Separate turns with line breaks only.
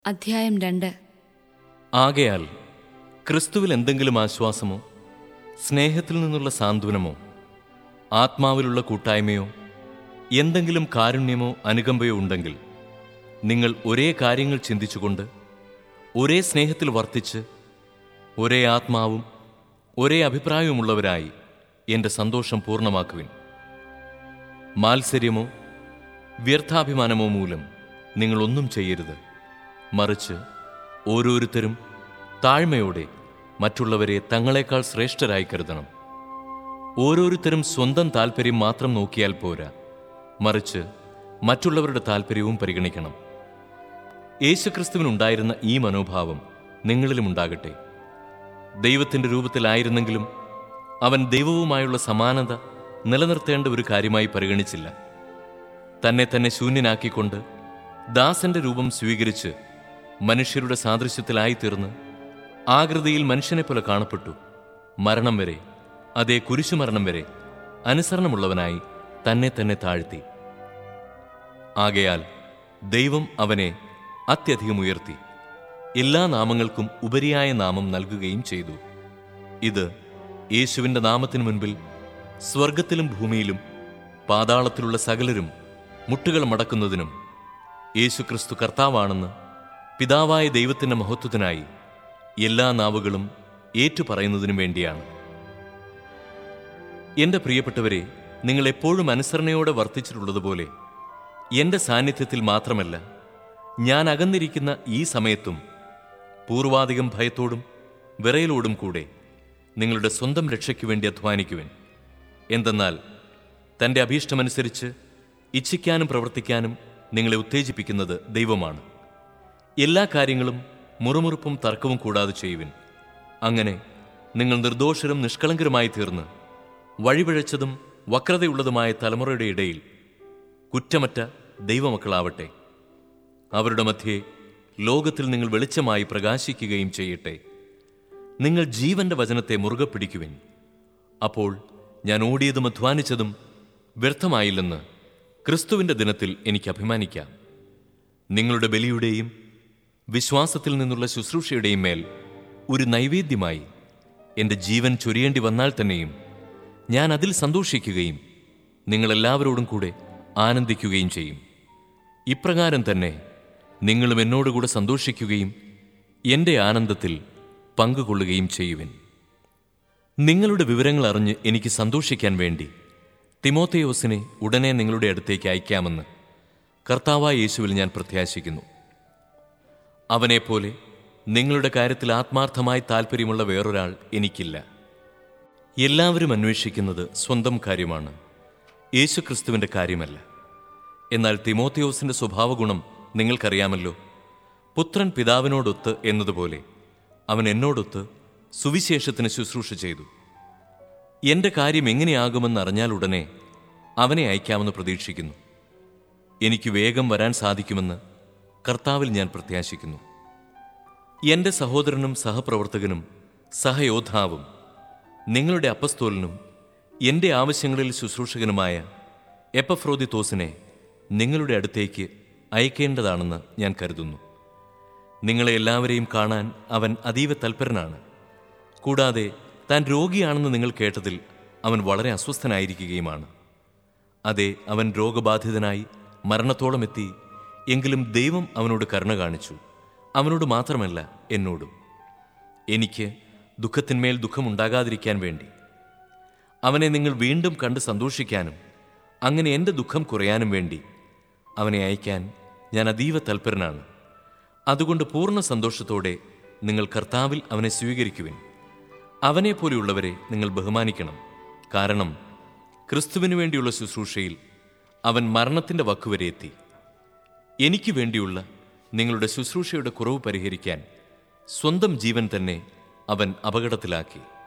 അധ്യായം രണ്ട്
ആകയാൽ ക്രിസ്തുവിൽ എന്തെങ്കിലും ആശ്വാസമോ സ്നേഹത്തിൽ നിന്നുള്ള സാന്ത്വനമോ ആത്മാവിലുള്ള കൂട്ടായ്മയോ എന്തെങ്കിലും കാരുണ്യമോ അനുകമ്പയോ ഉണ്ടെങ്കിൽ നിങ്ങൾ ഒരേ കാര്യങ്ങൾ ചിന്തിച്ചുകൊണ്ട് ഒരേ സ്നേഹത്തിൽ വർത്തിച്ച് ഒരേ ആത്മാവും ഒരേ അഭിപ്രായവുമുള്ളവരായി എൻ്റെ സന്തോഷം പൂർണ്ണമാക്കുവിൻ മാത്സര്യമോ വ്യർത്ഥാഭിമാനമോ മൂലം നിങ്ങളൊന്നും ചെയ്യരുത് മറിച്ച് ഓരോരുത്തരും താഴ്മയോടെ മറ്റുള്ളവരെ തങ്ങളെക്കാൾ ശ്രേഷ്ഠരായി കരുതണം ഓരോരുത്തരും സ്വന്തം താല്പര്യം മാത്രം നോക്കിയാൽ പോരാ മറിച്ച് മറ്റുള്ളവരുടെ താല്പര്യവും പരിഗണിക്കണം യേശുക്രിസ്തുവിനുണ്ടായിരുന്ന ഈ മനോഭാവം നിങ്ങളിലും ഉണ്ടാകട്ടെ ദൈവത്തിൻ്റെ രൂപത്തിലായിരുന്നെങ്കിലും അവൻ ദൈവവുമായുള്ള സമാനത നിലനിർത്തേണ്ട ഒരു കാര്യമായി പരിഗണിച്ചില്ല തന്നെ തന്നെ ശൂന്യനാക്കിക്കൊണ്ട് ദാസന്റെ രൂപം സ്വീകരിച്ച് മനുഷ്യരുടെ സാദൃശ്യത്തിലായി തീർന്ന് ആകൃതിയിൽ മനുഷ്യനെ പോലെ കാണപ്പെട്ടു മരണം വരെ അതേ കുരിശുമരണം വരെ അനുസരണമുള്ളവനായി തന്നെ തന്നെ താഴ്ത്തി ആകയാൽ ദൈവം അവനെ അത്യധികം ഉയർത്തി എല്ലാ നാമങ്ങൾക്കും ഉപരിയായ നാമം നൽകുകയും ചെയ്തു ഇത് യേശുവിൻ്റെ നാമത്തിനു മുൻപിൽ സ്വർഗത്തിലും ഭൂമിയിലും പാതാളത്തിലുള്ള സകലരും മുട്ടുകൾ മടക്കുന്നതിനും യേശുക്രിസ്തു കർത്താവാണെന്ന് പിതാവായ ദൈവത്തിൻ്റെ മഹത്വത്തിനായി എല്ലാ നാവുകളും ഏറ്റുപറയുന്നതിനും വേണ്ടിയാണ് എൻ്റെ പ്രിയപ്പെട്ടവരെ നിങ്ങൾ എപ്പോഴും അനുസരണയോടെ വർത്തിച്ചിട്ടുള്ളതുപോലെ എൻ്റെ സാന്നിധ്യത്തിൽ മാത്രമല്ല ഞാൻ അകന്നിരിക്കുന്ന ഈ സമയത്തും പൂർവാധികം ഭയത്തോടും വിറയലോടും കൂടെ നിങ്ങളുടെ സ്വന്തം രക്ഷയ്ക്ക് വേണ്ടി അധ്വാനിക്കുവൻ എന്തെന്നാൽ തൻ്റെ അഭീഷ്ടമനുസരിച്ച് ഇച്ഛിക്കാനും പ്രവർത്തിക്കാനും നിങ്ങളെ ഉത്തേജിപ്പിക്കുന്നത് ദൈവമാണ് എല്ലാ കാര്യങ്ങളും മുറുമുറുപ്പും തർക്കവും കൂടാതെ ചെയ്യുവിൻ അങ്ങനെ നിങ്ങൾ നിർദോഷരും നിഷ്കളങ്കരുമായി തീർന്ന് വഴിപിഴച്ചതും വക്രതയുള്ളതുമായ തലമുറയുടെ ഇടയിൽ കുറ്റമറ്റ ദൈവമക്കളാവട്ടെ അവരുടെ മധ്യേ ലോകത്തിൽ നിങ്ങൾ വെളിച്ചമായി പ്രകാശിക്കുകയും ചെയ്യട്ടെ നിങ്ങൾ ജീവന്റെ വചനത്തെ മുറുകെ പിടിക്കുവിൻ അപ്പോൾ ഞാൻ ഓടിയതും അധ്വാനിച്ചതും വ്യർത്ഥമായില്ലെന്ന് ക്രിസ്തുവിന്റെ ദിനത്തിൽ എനിക്ക് അഭിമാനിക്കാം നിങ്ങളുടെ ബലിയുടെയും വിശ്വാസത്തിൽ നിന്നുള്ള ശുശ്രൂഷയുടെയും മേൽ ഒരു നൈവേദ്യമായി എൻ്റെ ജീവൻ ചൊരിയേണ്ടി വന്നാൽ തന്നെയും ഞാൻ അതിൽ സന്തോഷിക്കുകയും നിങ്ങളെല്ലാവരോടും കൂടെ ആനന്ദിക്കുകയും ചെയ്യും ഇപ്രകാരം തന്നെ നിങ്ങളും എന്നോടുകൂടെ സന്തോഷിക്കുകയും എൻ്റെ ആനന്ദത്തിൽ പങ്കുകൊള്ളുകയും ചെയ്യുവിൻ നിങ്ങളുടെ വിവരങ്ങൾ അറിഞ്ഞ് എനിക്ക് സന്തോഷിക്കാൻ വേണ്ടി തിമോത്തയോസിനെ ഉടനെ നിങ്ങളുടെ അടുത്തേക്ക് അയക്കാമെന്ന് കർത്താവായ യേശുവിൽ ഞാൻ പ്രത്യാശിക്കുന്നു അവനെപ്പോലെ നിങ്ങളുടെ കാര്യത്തിൽ ആത്മാർത്ഥമായി താല്പര്യമുള്ള വേറൊരാൾ എനിക്കില്ല എല്ലാവരും അന്വേഷിക്കുന്നത് സ്വന്തം കാര്യമാണ് യേശുക്രിസ്തുവിൻ്റെ കാര്യമല്ല എന്നാൽ തിമോത്തിയോസിന്റെ സ്വഭാവഗുണം നിങ്ങൾക്കറിയാമല്ലോ പുത്രൻ പിതാവിനോടൊത്ത് എന്നതുപോലെ അവൻ എന്നോടൊത്ത് സുവിശേഷത്തിന് ശുശ്രൂഷ ചെയ്തു എന്റെ കാര്യം എങ്ങനെയാകുമെന്ന് അറിഞ്ഞാൽ ഉടനെ അവനെ അയക്കാമെന്ന് പ്രതീക്ഷിക്കുന്നു എനിക്ക് വേഗം വരാൻ സാധിക്കുമെന്ന് കർത്താവിൽ ഞാൻ പ്രത്യാശിക്കുന്നു എന്റെ സഹോദരനും സഹപ്രവർത്തകനും സഹയോദ്ധാവും നിങ്ങളുടെ അപ്പസ്തോലിനും എന്റെ ആവശ്യങ്ങളിൽ ശുശ്രൂഷകനുമായ എപ്പഫ്രോദിത്തോസിനെ നിങ്ങളുടെ അടുത്തേക്ക് അയക്കേണ്ടതാണെന്ന് ഞാൻ കരുതുന്നു നിങ്ങളെ എല്ലാവരെയും കാണാൻ അവൻ അതീവ തൽപരനാണ് കൂടാതെ താൻ രോഗിയാണെന്ന് നിങ്ങൾ കേട്ടതിൽ അവൻ വളരെ അസ്വസ്ഥനായിരിക്കുകയുമാണ് അതെ അവൻ രോഗബാധിതനായി മരണത്തോളം എത്തി എങ്കിലും ദൈവം അവനോട് കരുണ കാണിച്ചു അവനോട് മാത്രമല്ല എന്നോടും എനിക്ക് ദുഃഖത്തിന്മേൽ ദുഃഖമുണ്ടാകാതിരിക്കാൻ വേണ്ടി അവനെ നിങ്ങൾ വീണ്ടും കണ്ട് സന്തോഷിക്കാനും അങ്ങനെ എൻ്റെ ദുഃഖം കുറയാനും വേണ്ടി അവനെ അയക്കാൻ ഞാൻ അതീവ തൽപരനാണ് അതുകൊണ്ട് പൂർണ്ണ സന്തോഷത്തോടെ നിങ്ങൾ കർത്താവിൽ അവനെ സ്വീകരിക്കുവിൻ അവനെപ്പോലെയുള്ളവരെ നിങ്ങൾ ബഹുമാനിക്കണം കാരണം ക്രിസ്തുവിനു വേണ്ടിയുള്ള ശുശ്രൂഷയിൽ അവൻ മരണത്തിൻ്റെ വക്കുവരെ എത്തി എനിക്ക് വേണ്ടിയുള്ള നിങ്ങളുടെ ശുശ്രൂഷയുടെ കുറവ് പരിഹരിക്കാൻ സ്വന്തം ജീവൻ തന്നെ അവൻ അപകടത്തിലാക്കി